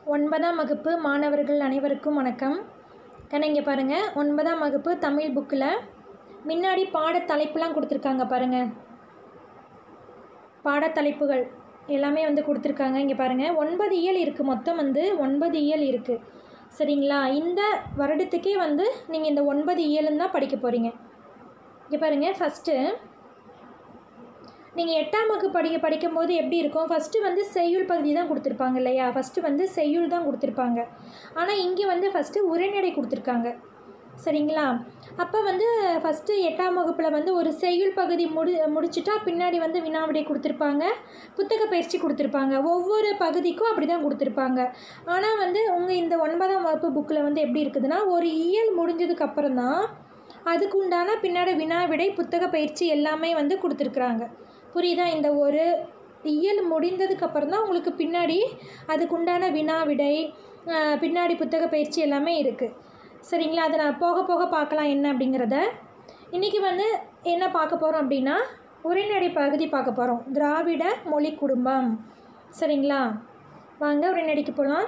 ஒன்பதாம் வகுப்பு மாணவர்கள் அனைவருக்கும் வணக்கம் கண்ணா இங்கே பாருங்கள் ஒன்பதாம் வகுப்பு தமிழ் புக்கில் முன்னாடி பாடத் தலைப்புலாம் கொடுத்துருக்காங்க பாருங்கள் பாடத்தலைப்புகள் எல்லாமே வந்து கொடுத்துருக்காங்க இங்கே பாருங்கள் ஒன்பது இயல் இருக்குது மொத்தம் வந்து ஒன்பது இயல் இருக்குது சரிங்களா இந்த வருடத்துக்கே வந்து நீங்கள் இந்த ஒன்பது இயலும் தான் படிக்க போகிறீங்க இங்கே பாருங்கள் ஃபஸ்ட்டு நீங்கள் எட்டாம் வகுப்பு படிக்க படிக்கும்போது எப்படி இருக்கும் ஃபஸ்ட்டு வந்து செய்யுள் பகுதி தான் கொடுத்துருப்பாங்க இல்லையா ஃபஸ்ட்டு வந்து செய்யுள் தான் கொடுத்துருப்பாங்க ஆனால் இங்கே வந்து ஃபஸ்ட்டு உரைநடை கொடுத்துருக்காங்க சரிங்களா அப்போ வந்து ஃபஸ்ட்டு எட்டாம் வகுப்பில் வந்து ஒரு செய்யுள் பகுதி முடி முடிச்சுட்டா பின்னாடி வந்து வினாவிடை கொடுத்துருப்பாங்க புத்தக பயிற்சி கொடுத்துருப்பாங்க ஒவ்வொரு பகுதிக்கும் அப்படி தான் கொடுத்துருப்பாங்க ஆனால் வந்து உங்கள் இந்த ஒன்பதாம் வகுப்பு புக்கில் வந்து எப்படி இருக்குதுன்னா ஒரு இயல் முடிஞ்சதுக்கு அப்புறம் தான் அதுக்கு உண்டான பின்னாடி வினாவிடை புத்தக பயிற்சி எல்லாமே வந்து கொடுத்துருக்குறாங்க புரியுதா இந்த ஒரு இயல் முடிந்ததுக்கு அப்புறம் தான் உங்களுக்கு பின்னாடி அதுக்குண்டான வினாவிடை ஆஹ் பின்னாடி புத்தக பயிற்சி எல்லாமே இருக்குது சரிங்களா அதை நான் போக போக பார்க்கலாம் என்ன அப்படிங்கிறத இன்றைக்கி வந்து என்ன பார்க்க போகிறோம் அப்படின்னா உரைநடை பகுதி பார்க்க போகிறோம் திராவிட மொழி குடும்பம் சரிங்களா வாங்க உரைநடைக்கு போகலாம்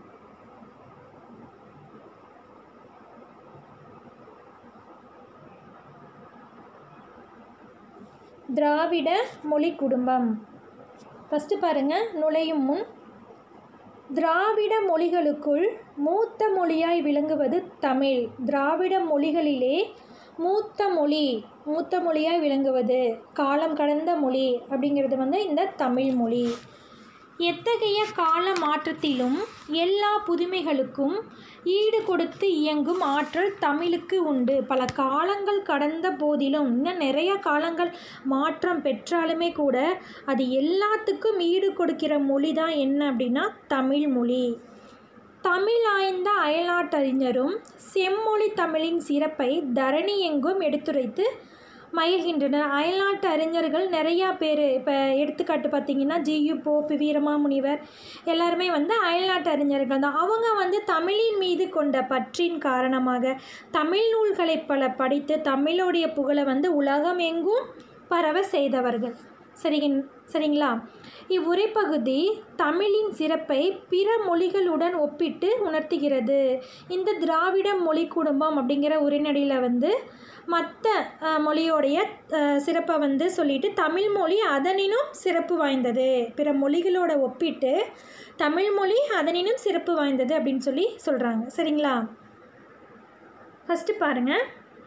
திராவிட மொழி குடும்பம் ஃபஸ்ட்டு பாருங்கள் நுழையும் முன் திராவிட மொழிகளுக்குள் மூத்த மொழியாய் விளங்குவது தமிழ் திராவிட மொழிகளிலே மூத்த மொழி மூத்த மொழியாய் விளங்குவது காலம் கடந்த மொழி அப்படிங்கிறது வந்து இந்த தமிழ் மொழி எத்தகைய கால மாற்றத்திலும் எல்லா புதுமைகளுக்கும் ஈடு கொடுத்து இயங்கும் ஆற்றல் தமிழுக்கு உண்டு பல காலங்கள் கடந்த போதிலும் இன்னும் நிறைய காலங்கள் மாற்றம் பெற்றாலுமே கூட அது எல்லாத்துக்கும் ஈடு கொடுக்கிற மொழி தான் என்ன அப்படின்னா தமிழ் மொழி தமிழ் ஆய்ந்த அயல்நாட்டறிஞரும் செம்மொழி தமிழின் சிறப்பை தரணி எங்கும் எடுத்துரைத்து மகிழ்கின்றனர் அயல்நாட்டு அறிஞர்கள் நிறையா பேர் இப்போ எடுத்துக்காட்டு பார்த்தீங்கன்னா ஜியு போப் வீரமாமுனிவர் எல்லாருமே வந்து அயல்நாட்டு அறிஞர்கள் தான் அவங்க வந்து தமிழின் மீது கொண்ட பற்றின் காரணமாக தமிழ் நூல்களை பல படித்து தமிழுடைய புகழை வந்து உலகம் எங்கும் பரவ செய்தவர்கள் சரிங்க சரிங்களா இவ்வுரைப்பகுதி தமிழின் சிறப்பை பிற மொழிகளுடன் ஒப்பிட்டு உணர்த்துகிறது இந்த திராவிட மொழி குடும்பம் அப்படிங்கிற உரைநடையில் வந்து மற்ற மொழியோடைய அஹ், சிறப்பை வந்து சொல்லிட்டு தமிழ் மொழி அதனினும் சிறப்பு வாய்ந்தது பிற மொழிகளோட ஒப்பிட்டு தமிழ் மொழி அதனினும் சிறப்பு வாய்ந்தது அப்படின்னு சொல்லி சொல்கிறாங்க சரிங்களா ஃபஸ்ட்டு பாருங்கள்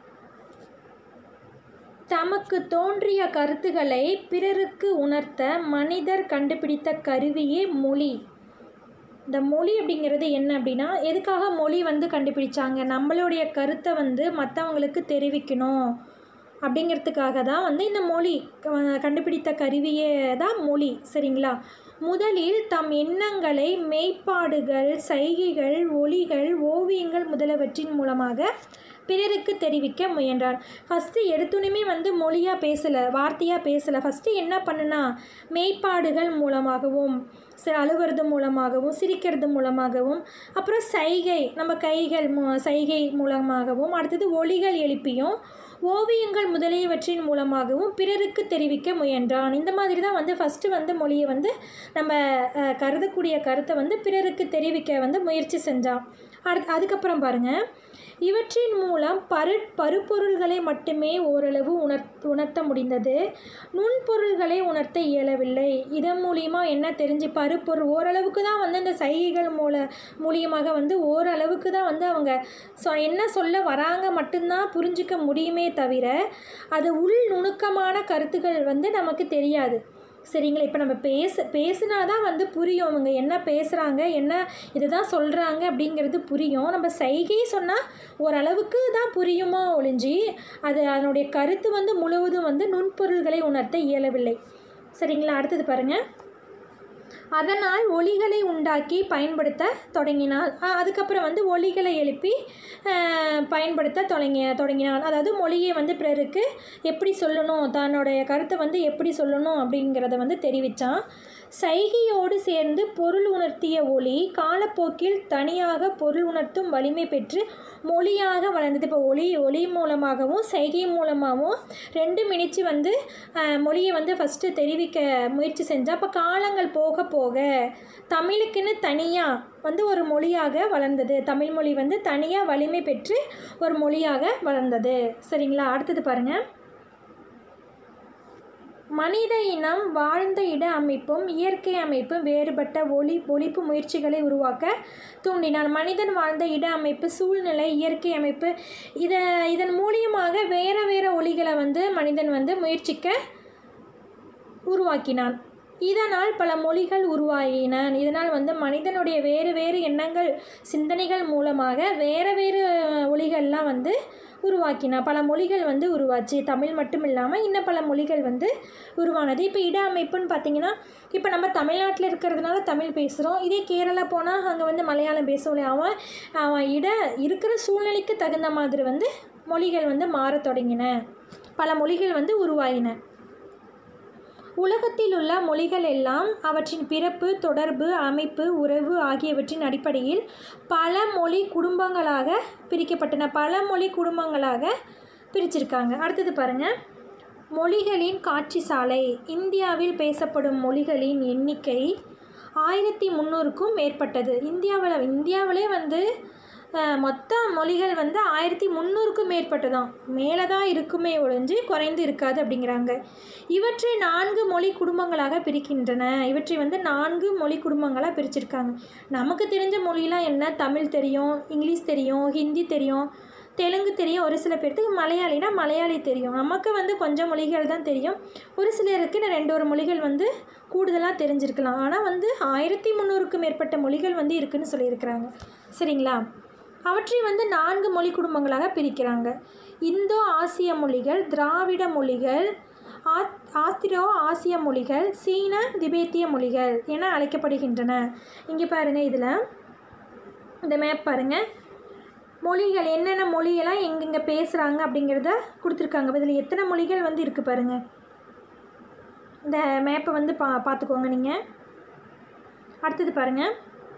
தமக்கு தோன்றிய கருத்துக்களை பிறருக்கு உணர்த்த மனிதர் கண்டுபிடித்த கருவியே மொழி இந்த மொழி அப்படிங்கிறது என்ன அப்படின்னா எதுக்காக மொழி வந்து கண்டுபிடிச்சாங்க நம்மளுடைய கருத்தை வந்து மற்றவங்களுக்கு தெரிவிக்கணும் அப்படிங்கிறதுக்காக தான் வந்து இந்த மொழி க- கண்டுபிடித்த கருவியே தான் மொழி சரிங்களா முதலில் தம் எண்ணங்களை மெய்ப்பாடுகள் சைகைகள் ஒலிகள் ஓவியங்கள் முதலவற்றின் மூலமாக பிறருக்கு தெரிவிக்க முயன்றார் ஃபஸ்ட்டு எடுத்துனையுமே வந்து மொழியாக பேசலை வார்த்தையாக பேசலை ஃபஸ்ட்டு என்ன பண்ணுனா மெய்ப்பாடுகள் மூலமாகவும் ச அழுகிறது மூலமாகவும் சிரிக்கிறது மூலமாகவும் அப்புறம் சைகை நம்ம கைகள் மூ சைகை மூலமாகவும் அடுத்தது ஒலிகள் எழுப்பியும் ஓவியங்கள் முதலியவற்றின் மூலமாகவும் பிறருக்கு தெரிவிக்க முயன்றான் இந்த மாதிரி தான் வந்து ஃபஸ்ட்டு வந்து மொழியை வந்து நம்ம அஹ், கருதக்கூடிய கருத்தை வந்து பிறருக்கு தெரிவிக்க வந்து முயற்சி செஞ்சான் அடுத்து அதுக்கப்புறம் பாருங்கள் இவற்றின் மூலம் பரு பருப்பொருள்களை மட்டுமே ஓரளவு உணர் உணர்த்த முடிந்தது நுண்பொருள்களை உணர்த்த இயலவில்லை இதன் மூலியமா என்ன தெரிஞ்சு பருப்பொருள் ஓரளவுக்கு தான் வந்து இந்த சைகைகள் மூல மூலியமாக வந்து ஓரளவுக்கு தான் வந்து அவங்க சொ என்ன சொல்ல வராங்க மட்டும்தான் புரிஞ்சிக்க முடியுமே தவிர அது உள் நுணுக்கமான கருத்துக்கள் வந்து நமக்கு தெரியாது சரிங்களா இப்போ நம்ம பேச பேசுனா தான் வந்து புரியும் அவங்க என்ன பேசுகிறாங்க என்ன இதுதான் சொல்கிறாங்க அப்படிங்கிறது புரியும் நம்ம சைகை சொன்னால் ஓரளவுக்கு தான் புரியுமோ ஒழிஞ்சி அது அதனுடைய கருத்து வந்து முழுவதும் வந்து நுண்பொருள்களை உணர்த்த இயலவில்லை சரிங்களா அடுத்தது பாருங்கள் அதனால் ஒலிகளை உண்டாக்கி பயன்படுத்த தொடங்கினாள் அ- அதுக்கப்புறம் வந்து ஒலிகளை எழுப்பி அஹ், பயன்படுத்த தொடங்கி தொடங்கினாள் அதாவது மொழியை வந்து பிறருக்கு எப்படி சொல்லணும் தன்னுடைய கருத்தை வந்து எப்படி சொல்லணும் அப்படிங்கிறத வந்து தெரிவித்தான் சைகையோடு சேர்ந்து பொருள் உணர்த்திய ஒளி காலப்போக்கில் தனியாக பொருள் உணர்த்தும் வலிமை பெற்று மொழியாக வளர்ந்தது இப்போ ஒளி ஒளி மூலமாகவும் சைகை மூலமாகவும் ரெண்டு மினிச்சு வந்து அஹ், மொழியை வந்து ஃபஸ்ட்டு தெரிவிக்க முயற்சி செஞ்சா அப்போ காலங்கள் போக போக தமிழுக்குன்னு தனியாக வந்து ஒரு மொழியாக வளர்ந்தது தமிழ் மொழி வந்து தனியாக வலிமை பெற்று ஒரு மொழியாக வளர்ந்தது சரிங்களா அடுத்தது பாருங்கள் மனித இனம் வாழ்ந்த இட அமைப்பும் இயற்கை அமைப்பும் வேறுபட்ட ஒளி ஒழிப்பு முயற்சிகளை உருவாக்க தூண்டினான் மனிதன் வாழ்ந்த இட அமைப்பு சூழ்நிலை இயற்கை அமைப்பு இதை இதன் மூலியமாக வேறு வேறு ஒளிகளை வந்து மனிதன் வந்து முயற்சிக்க உருவாக்கினான் இதனால் பல மொழிகள் உருவாகின இதனால் வந்து மனிதனுடைய வேறு வேறு எண்ணங்கள் சிந்தனைகள் மூலமாக வேறு வேறு ஒளிகள்லாம் வந்து உருவாக்கினான் பல மொழிகள் வந்து உருவாச்சு தமிழ் மட்டும் இல்லாமல் இன்னும் பல மொழிகள் வந்து உருவானது இப்போ இட அமைப்புன்னு பார்த்தீங்கன்னா இப்போ நம்ம தமிழ்நாட்டில் இருக்கிறதுனால தமிழ் பேசுகிறோம் இதே கேரளா போனால் அங்கே வந்து மலையாளம் பேசுவோம் அவன் அவன் இட இருக்கிற சூழ்நிலைக்கு தகுந்த மாதிரி வந்து மொழிகள் வந்து மாறத் தொடங்கின பல மொழிகள் வந்து உருவாகின உலகத்தில் உள்ள மொழிகள் எல்லாம் அவற்றின் பிறப்பு தொடர்பு அமைப்பு உறவு ஆகியவற்றின் அடிப்படையில் பல மொழி குடும்பங்களாக பிரிக்கப்பட்டன பல மொழி குடும்பங்களாக பிரிச்சிருக்காங்க அடுத்தது பாருங்கள் மொழிகளின் காட்சி சாலை இந்தியாவில் பேசப்படும் மொழிகளின் எண்ணிக்கை ஆயிரத்தி முந்நூறுக்கும் மேற்பட்டது இந்தியாவில் இந்தியாவிலே வந்து அஹ், மொத்த மொழிகள் வந்து ஆயிரத்தி முந்நூறுக்கும் மேற்பட்டதாம் மேலே தான் இருக்குமே ஒழிஞ்சு குறைந்து இருக்காது அப்படிங்கிறாங்க இவற்றை நான்கு மொழி குடும்பங்களாக பிரிக்கின்றன இவற்றை வந்து நான்கு மொழி குடும்பங்களாக பிரிச்சிருக்காங்க நமக்கு தெரிஞ்ச மொழிலாம் என்ன தமிழ் தெரியும் இங்கிலீஷ் தெரியும் ஹிந்தி தெரியும் தெலுங்கு தெரியும் ஒரு சில பேர்த்துக்கு மலையாளினா மலையாளி தெரியும் நமக்கு வந்து கொஞ்சம் மொழிகள் தான் தெரியும் ஒரு சிலருக்கு இந்த ரெண்டு ஒரு மொழிகள் வந்து கூடுதலாக தெரிஞ்சிருக்கலாம் ஆனால் வந்து ஆயிரத்தி முந்நூறுக்கும் மேற்பட்ட மொழிகள் வந்து இருக்குன்னு சொல்லியிருக்கிறாங்க சரிங்களா அவற்றை வந்து நான்கு மொழி குடும்பங்களாக பிரிக்கிறாங்க இந்தோ ஆசிய மொழிகள் திராவிட மொழிகள் ஆத் ஆஸ்திரோ ஆசிய மொழிகள் சீன திபேத்திய மொழிகள் என அழைக்கப்படுகின்றன இங்கே பாருங்கள் இதில் இந்த மேப் பாருங்கள் மொழிகள் என்னென்ன மொழியெல்லாம் எங்கெங்கே பேசுகிறாங்க அப்படிங்கிறத கொடுத்துருக்காங்க இதில் எத்தனை மொழிகள் வந்து இருக்குது பாருங்கள் இந்த மேப்பை வந்து பா பார்த்துக்கோங்க நீங்கள் அடுத்தது பாருங்கள்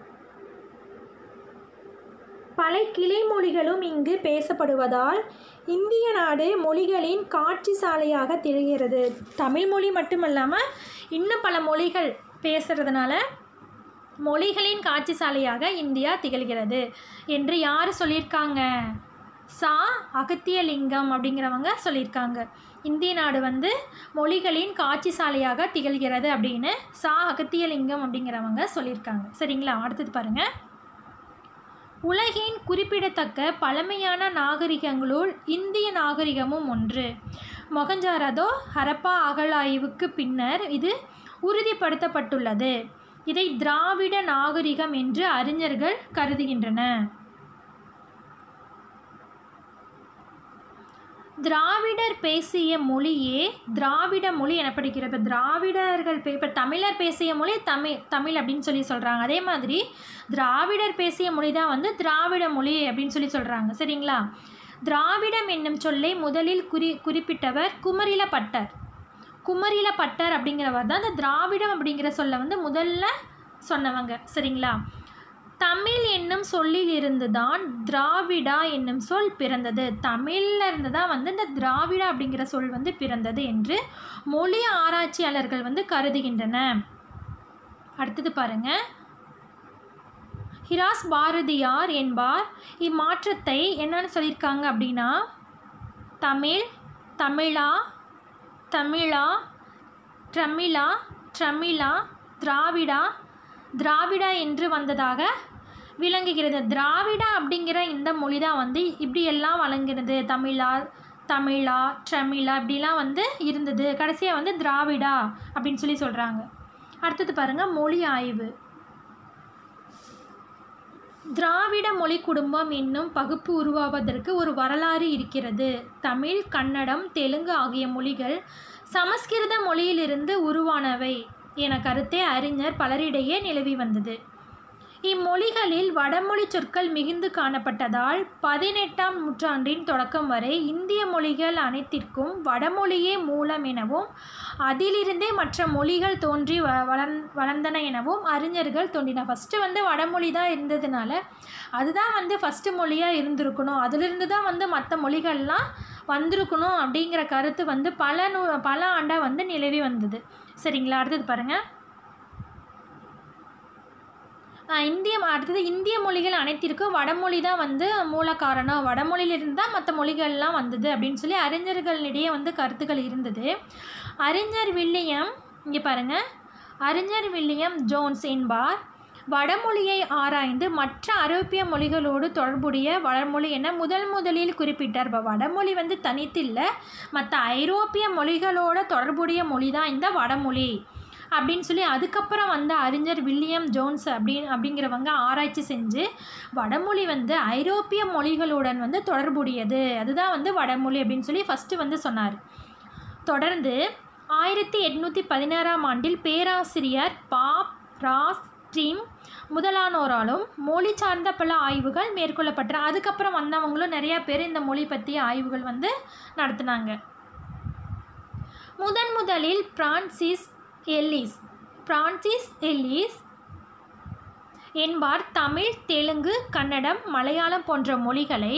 பல கிளை மொழிகளும் இங்கு பேசப்படுவதால் இந்திய நாடு மொழிகளின் காட்சி சாலையாக திகழ்கிறது தமிழ் மொழி மட்டுமல்லாமல் இன்னும் பல மொழிகள் பேசுகிறதுனால மொழிகளின் காட்சி சாலையாக இந்தியா திகழ்கிறது என்று யார் சொல்லியிருக்காங்க சா அகத்தியலிங்கம் அப்படிங்கிறவங்க சொல்லியிருக்காங்க இந்திய நாடு வந்து மொழிகளின் காட்சி சாலையாக திகழ்கிறது அப்படின்னு சா அகத்தியலிங்கம் அப்படிங்கிறவங்க சொல்லியிருக்காங்க சரிங்களா அடுத்தது பாருங்கள் உலகின் குறிப்பிடத்தக்க பழமையான நாகரிகங்களுள் இந்திய நாகரிகமும் ஒன்று மொகஞ்சாரதோ ஹரப்பா அகழாய்வுக்கு பின்னர் இது உறுதிப்படுத்தப்பட்டுள்ளது இதை திராவிட நாகரிகம் என்று அறிஞர்கள் கருதுகின்றன திராவிடர் பேசிய மொழியே திராவிட மொழி எனப்படுகிறது இப்போ திராவிடர்கள் பே இப்போ தமிழர் பேசிய மொழி தமிழ் தமிழ் அப்படின்னு சொல்லி சொல்கிறாங்க அதே மாதிரி திராவிடர் பேசிய மொழி தான் வந்து திராவிட மொழி அப்படின்னு சொல்லி சொல்கிறாங்க சரிங்களா திராவிடம் என்னும் சொல்லை முதலில் குறி குறிப்பிட்டவர் குமரில பட்டர் குமரில பட்டர் அப்படிங்கிறவர் தான் இந்த திராவிடம் அப்படிங்கிற சொல்லை வந்து முதல்ல சொன்னவங்க சரிங்களா தமிழ் என்னும் சொல்லில் இருந்து தான் திராவிடா என்னும் சொல் பிறந்தது தமிழ்ல இருந்து தான் வந்து இந்த திராவிடா அப்படிங்கிற சொல் வந்து பிறந்தது என்று மொழி ஆராய்ச்சியாளர்கள் வந்து கருதுகின்றன அடுத்தது பாருங்க ஹிராஸ் பாரதியார் என்பார் இம்மாற்றத்தை என்னன்னு சொல்லியிருக்காங்க அப்படின்னா தமிழ் தமிழா தமிழா ட்ரமிழா ட்ரமிழா திராவிடா திராவிடா என்று வந்ததாக விளங்குகிறது திராவிடா அப்படிங்கிற இந்த மொழி தான் வந்து இப்படி எல்லாம் வழங்குகிறது தமிழா தமிழா ட்ரமிழா இப்படிலாம் வந்து இருந்தது கடைசியாக வந்து திராவிடா அப்படின்னு சொல்லி சொல்கிறாங்க அடுத்தது பாருங்கள் மொழி ஆய்வு திராவிட மொழி குடும்பம் என்னும் பகுப்பு உருவாவதற்கு ஒரு வரலாறு இருக்கிறது தமிழ் கன்னடம் தெலுங்கு ஆகிய மொழிகள் சமஸ்கிருத மொழியிலிருந்து உருவானவை என கருத்தே அறிஞர் பலரிடையே நிலவி வந்தது இம்மொழிகளில் வடமொழி சொற்கள் மிகுந்து காணப்பட்டதால் பதினெட்டாம் நூற்றாண்டின் தொடக்கம் வரை இந்திய மொழிகள் அனைத்திற்கும் வடமொழியே மூலம் எனவும் அதிலிருந்தே மற்ற மொழிகள் தோன்றி வ வளர்ந் வளர்ந்தன எனவும் அறிஞர்கள் தோன்றின ஃபஸ்ட்டு வந்து வடமொழி தான் இருந்ததுனால அதுதான் வந்து ஃபஸ்ட்டு மொழியாக இருந்திருக்கணும் அதிலிருந்து தான் வந்து மற்ற மொழிகள்லாம் வந்திருக்கணும் அப்படிங்கிற கருத்து வந்து பல நூ பல ஆண்டாக வந்து நிலவி வந்தது சரிங்களா அடுத்தது பாருங்கள் ஆஹ் இந்திய அடுத்தது இந்திய மொழிகள் அனைத்திற்கும் வடமொழி தான் வந்து மூல காரணம் வடமொழியிலிருந்து தான் மற்ற மொழிகள்லாம் வந்தது அப்படின்னு சொல்லி அறிஞர்களிடையே வந்து கருத்துக்கள் இருந்தது அறிஞர் வில்லியம் இங்கே பாருங்கள் அறிஞர் வில்லியம் ஜோன்ஸ் என்பார் வடமொழியை ஆராய்ந்து மற்ற ஐரோப்பிய மொழிகளோடு தொடர்புடைய வடமொழி என முதல் முதலில் குறிப்பிட்டார் இப்போ வடமொழி வந்து தனித்து இல்லை மற்ற ஐரோப்பிய மொழிகளோட தொடர்புடைய மொழி தான் இந்த வடமொழி அப்படின்னு சொல்லி அதுக்கப்புறம் வந்த அறிஞர் வில்லியம் ஜோன்ஸ் அப்படி அப்படிங்கிறவங்க ஆராய்ச்சி செஞ்சு வடமொழி வந்து ஐரோப்பிய மொழிகளுடன் வந்து தொடர்புடையது அதுதான் வந்து வடமொழி அப்படின்னு சொல்லி ஃபஸ்ட்டு வந்து சொன்னார் தொடர்ந்து ஆயிரத்தி எட்நூற்றி பதினாறாம் ஆண்டில் பேராசிரியர் பாப் ராஸ் டீம் முதலானோராலும் மொழி சார்ந்த பல ஆய்வுகள் மேற்கொள்ளப்பட்டன அதுக்கப்புறம் வந்தவங்களும் நிறையா பேர் இந்த மொழி பற்றிய ஆய்வுகள் வந்து நடத்தினாங்க முதன் முதலில் பிரான்சிஸ் எல்லிஸ் பிரான்சிஸ் எல்லிஸ் என்பார் தமிழ் தெலுங்கு கன்னடம் மலையாளம் போன்ற மொழிகளை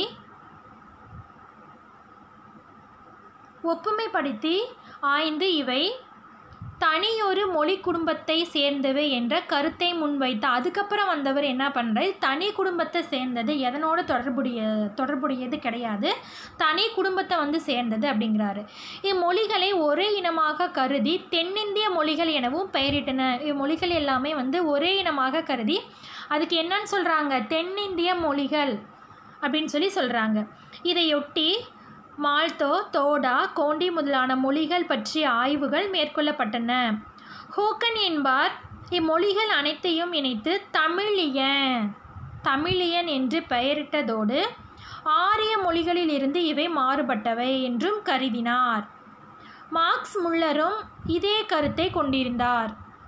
ஒப்புமைப்படுத்தி ஆய்ந்து இவை தனியொரு மொழி குடும்பத்தை சேர்ந்தவை என்ற கருத்தை முன்வைத்த அதுக்கப்புறம் வந்தவர் என்ன பண்ணுறாரு தனி குடும்பத்தை சேர்ந்தது எதனோட தொடர்புடைய தொடர்புடையது கிடையாது தனி குடும்பத்தை வந்து சேர்ந்தது அப்படிங்கிறாரு இம்மொழிகளை ஒரே இனமாக கருதி தென்னிந்திய மொழிகள் எனவும் பெயரிட்டன இம்மொழிகள் எல்லாமே வந்து ஒரே இனமாக கருதி அதுக்கு என்னன்னு சொல்கிறாங்க தென்னிந்திய மொழிகள் அப்படின்னு சொல்லி சொல்கிறாங்க இதையொட்டி மால்தோ தோடா கோண்டி முதலான மொழிகள் பற்றிய ஆய்வுகள் மேற்கொள்ளப்பட்டன ஹோக்கன் என்பார் இம்மொழிகள் அனைத்தையும் இணைத்து தமிழியன் தமிழியன் என்று பெயரிட்டதோடு ஆரிய மொழிகளிலிருந்து இவை மாறுபட்டவை என்றும் கருதினார் மார்க்ஸ் முல்லரும் இதே கருத்தை கொண்டிருந்தார்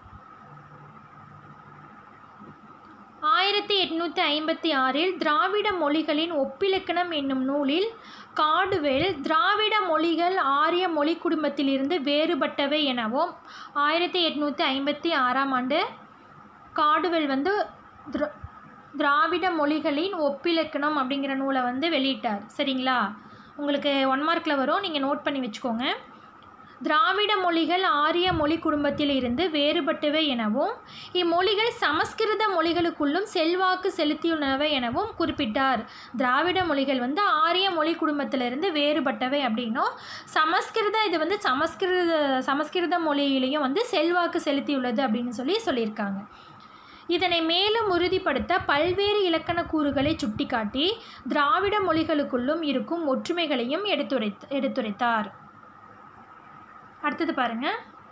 ஆயிரத்தி எட்நூற்றி ஐம்பத்தி ஆறில் திராவிட மொழிகளின் ஒப்பிலக்கணம் என்னும் நூலில் காடுவெல் திராவிட மொழிகள் ஆரிய மொழி குடும்பத்திலிருந்து வேறுபட்டவை எனவும் ஆயிரத்தி எட்நூற்றி ஐம்பத்தி ஆறாம் ஆண்டு காடுவெல் வந்து திரா திராவிட மொழிகளின் ஒப்பிலக்கணம் அப்படிங்கிற நூலை வந்து வெளியிட்டார் சரிங்களா உங்களுக்கு ஒன் மார்க்கில் வரும் நீங்கள் நோட் பண்ணி வச்சுக்கோங்க திராவிட மொழிகள் ஆரிய மொழி குடும்பத்தில் இருந்து வேறுபட்டவை எனவும் இம்மொழிகள் சமஸ்கிருத மொழிகளுக்குள்ளும் செல்வாக்கு செலுத்தியுள்ளவை எனவும் குறிப்பிட்டார் திராவிட மொழிகள் வந்து ஆரிய மொழி குடும்பத்திலிருந்து வேறுபட்டவை அப்படின்னும் சமஸ்கிருத இது வந்து சமஸ்கிருத சமஸ்கிருத மொழியிலையும் வந்து செல்வாக்கு செலுத்தியுள்ளது அப்படின்னு சொல்லி சொல்லியிருக்காங்க இதனை மேலும் உறுதிப்படுத்த பல்வேறு இலக்கண கூறுகளை சுட்டிக்காட்டி திராவிட மொழிகளுக்குள்ளும் இருக்கும் ஒற்றுமைகளையும் எடுத்துரை எடுத்துரைத்தார் அடுத்தது பாருங்க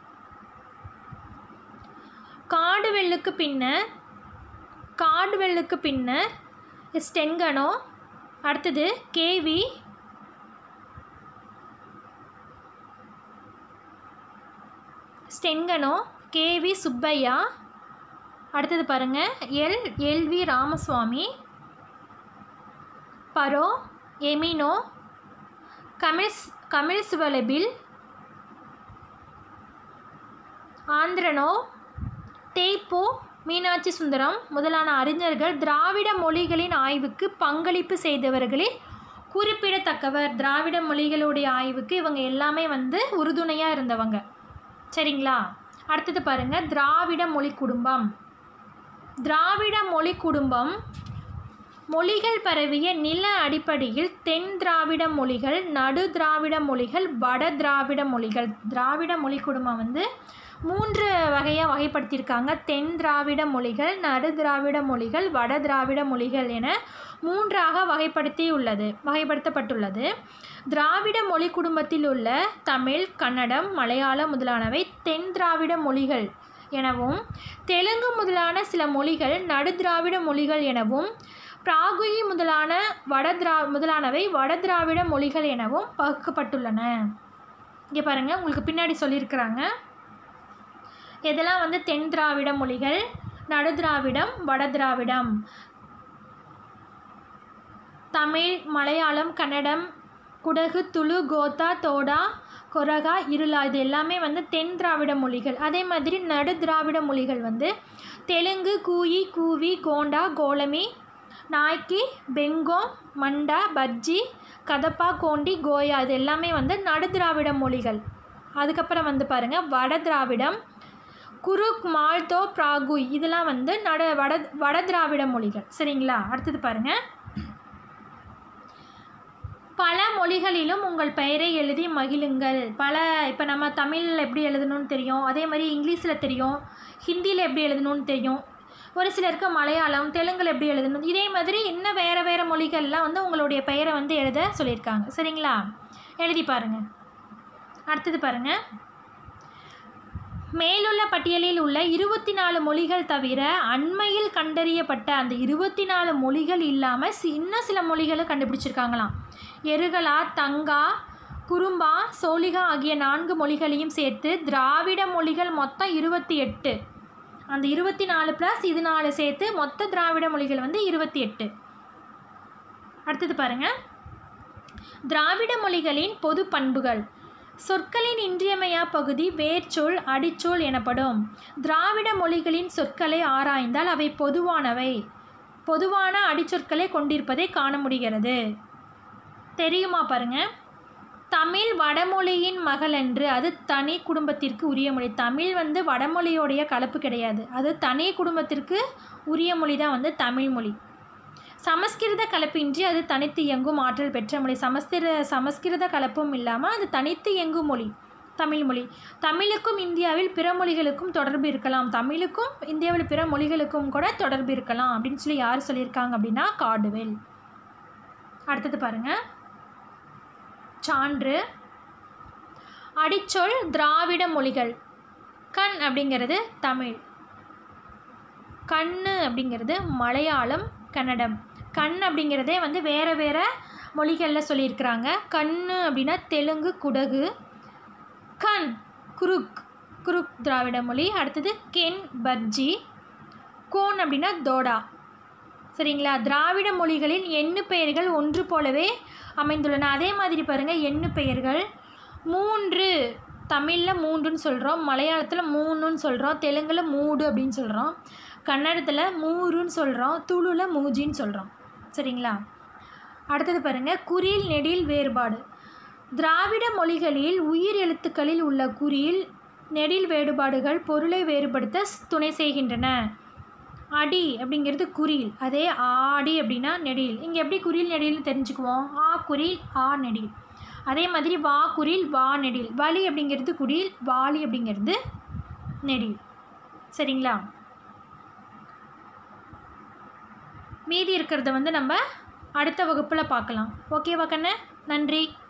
காடுவெல்லுக்கு பின்னர் காடுவெல்லுக்கு பின்னர் ஸ்டெங்கனோ அடுத்தது கேவி ஸ்டெங்கனோ கேவி சுப்பையா அடுத்தது பாருங்க L L V Ramaswamy Burrow Emeneau Kamils Kamil Zvelebil Andronov தேய்ப்போ மீனாட்சி சுந்தரம் முதலான அறிஞர்கள் திராவிட மொழிகளின் ஆய்வுக்கு பங்களிப்பு செய்தவர்களில் குறிப்பிடத்தக்கவர் திராவிட மொழிகளுடைய ஆய்வுக்கு இவங்க எல்லாமே வந்து உறுதுணையாக இருந்தவங்க சரிங்களா அடுத்தது பாருங்க திராவிட மொழி குடும்பம் திராவிட மொழி குடும்பம் மொழிகள் பரவிய நில அடிப்படையில் தென் திராவிட மொழிகள் நடு திராவிட மொழிகள் வட திராவிட மொழிகள் திராவிட மொழி குடும்பம் வந்து மூன்று வகையாக வகைப்படுத்தியிருக்காங்க தென் திராவிட மொழிகள் நடு திராவிட மொழிகள் வட திராவிட மொழிகள் என மூன்றாக வகைப்படுத்தி உள்ளது வகைப்படுத்தப்பட்டுள்ளது திராவிட மொழி குடும்பத்தில் உள்ள தமிழ் கன்னடம் மலையாளம் முதலானவை தென் திராவிட மொழிகள் எனவும் தெலுங்கு முதலான சில மொழிகள் நடு திராவிட மொழிகள் எனவும் பிராகுயி முதலான வட திரா முதலானவை வட திராவிட மொழிகள் எனவும் பகுக்கப்பட்டுள்ளன இங்கே பாருங்கள் உங்களுக்கு பின்னாடி சொல்லியிருக்கிறாங்க இதெல்லாம் வந்து தென் திராவிட மொழிகள் நடுதிராவிடம் வடதிராவிடம் தமிழ் மலையாளம் கன்னடம் குடகு துளு கோத்தா தோடா கொரகா இருளா இது எல்லாமே வந்து தென் திராவிட மொழிகள் அதே மாதிரி நடு திராவிட மொழிகள் வந்து தெலுங்கு கூயி கூவி கோண்டா கோலமி நாய்க்கி பெங்கோம் மண்டா பஜ்ஜி கதப்பா கோண்டி கோயா இது எல்லாமே வந்து நடு திராவிட மொழிகள் அதுக்கப்புறம் வந்து பாருங்கள் வட திராவிடம் குருக் மால்தோ பிராகுய் இதெல்லாம் வந்து நட வட வட திராவிட மொழிகள் சரிங்களா அடுத்தது பாருங்கள் பல மொழிகளிலும் உங்கள் பெயரை எழுதி மகிழுங்கள் பல இப்போ நம்ம தமிழில் எப்படி எழுதணும்னு தெரியும் அதே மாதிரி இங்கிலீஷில் தெரியும் ஹிந்தியில் எப்படி எழுதணும்னு தெரியும் ஒரு சிலருக்கு மலையாளம் தெலுங்கில் எப்படி எழுதணும் இதே மாதிரி இன்னும் வேறு வேறு மொழிகள்லாம் வந்து உங்களுடைய பெயரை வந்து எழுத சொல்லியிருக்காங்க சரிங்களா எழுதி பாருங்கள் அடுத்தது பாருங்கள் மேலுள்ள பட்டியலில் உள்ள இருபத்தி நாலு மொழிகள் தவிர அண்மையில் கண்டறியப்பட்ட அந்த இருபத்தி நாலு மொழிகள் இல்லாமல் சி இன்னும் சில மொழிகளை கண்டுபிடிச்சிருக்காங்களாம் எருகலா தங்கா குறும்பா சோலிகா ஆகிய நான்கு மொழிகளையும் சேர்த்து திராவிட மொழிகள் மொத்தம் இருபத்தி எட்டு அந்த இருபத்தி நாலு ப்ளஸ் இது நாலு சேர்த்து மொத்த திராவிட மொழிகள் வந்து இருபத்தி எட்டு அடுத்தது பாருங்கள் திராவிட மொழிகளின் பொது பண்புகள் சொற்களின் இன்றியமையா பகுதி வேர்ச்சொல் அடிச்சொல் எனப்படும் திராவிட மொழிகளின் சொற்களை ஆராய்ந்தால் அவை பொதுவானவை பொதுவான அடிச்சொற்களை கொண்டிருப்பதை காண முடிகிறது தெரியுமா பாருங்க தமிழ் வடமொழியின் மகள் என்று அது தனி குடும்பத்திற்கு உரிய மொழி தமிழ் வந்து வடமொழியோடைய கலப்பு கிடையாது அது தனி குடும்பத்திற்கு உரிய மொழி தான் வந்து தமிழ் மொழி சமஸ்கிருத கலப்பின்றி அது தனித்து இயங்கும் ஆற்றல் பெற்ற மொழி சமஸ்கிருத சமஸ்கிருத கலப்பும் இல்லாமல் அது தனித்து இயங்கும் மொழி தமிழ் மொழி தமிழுக்கும் இந்தியாவில் பிற மொழிகளுக்கும் தொடர்பு இருக்கலாம் தமிழுக்கும் இந்தியாவில் பிற மொழிகளுக்கும் கூட தொடர்பு இருக்கலாம் அப்படின்னு சொல்லி யார் சொல்லியிருக்காங்க அப்படின்னா காடுவேல் அடுத்தது பாருங்கள் சான்று அடிச்சொல் திராவிட மொழிகள் கண் அப்படிங்கிறது தமிழ் கண்ணு அப்படிங்கிறது மலையாளம் கன்னடம் கண் அப்படிங்கிறதே வந்து வேறு வேறு மொழிகளில் சொல்லியிருக்கிறாங்க கண்ணு அப்படின்னா தெலுங்கு குடகு கண் குருக் குருக் திராவிட மொழி அடுத்தது கென் பர்ஜி கோன் அப்படின்னா தோடா சரிங்களா திராவிட மொழிகளில் எண்ணு பெயர்கள் ஒன்று போலவே அமைந்துள்ளன அதே மாதிரி பாருங்கள் எண்ணு பெயர்கள் மூன்று தமிழில் மூன்றுன்னு சொல்கிறோம் மலையாளத்தில் மூணுன்னு சொல்கிறோம் தெலுங்கில் மூடு அப்படின்னு சொல்கிறோம் கன்னடத்தில் மூருன்னு சொல்கிறோம் துளுவில் மூஜின்னு சொல்கிறோம் சரிங்களா அடுத்தது பாருங்கள் குறில் நெடில் வேறுபாடு திராவிட மொழிகளில் உயிர் எழுத்துக்களில் உள்ள குறில் நெடில் வேறுபாடுகள் பொருளை வேறுபடுத்த துணை செய்கின்றன அடி அப்படிங்கிறது குறில் அதே ஆடி அப்படின்னா நெடில் இங்கே எப்படி குறில் நெடில்னு தெரிஞ்சுக்குவோம் ஆ குறில் ஆ நெடில் அதே மாதிரி வா குறில் வா நெடில் வலி அப்படிங்கிறது குடில் வாலி அப்படிங்கிறது நெடில் சரிங்களா மீதி இருக்கிறத வந்து நம்ம அடுத்த வகுப்பில் பார்க்கலாம் ஓகேவா கண்ணு நன்றி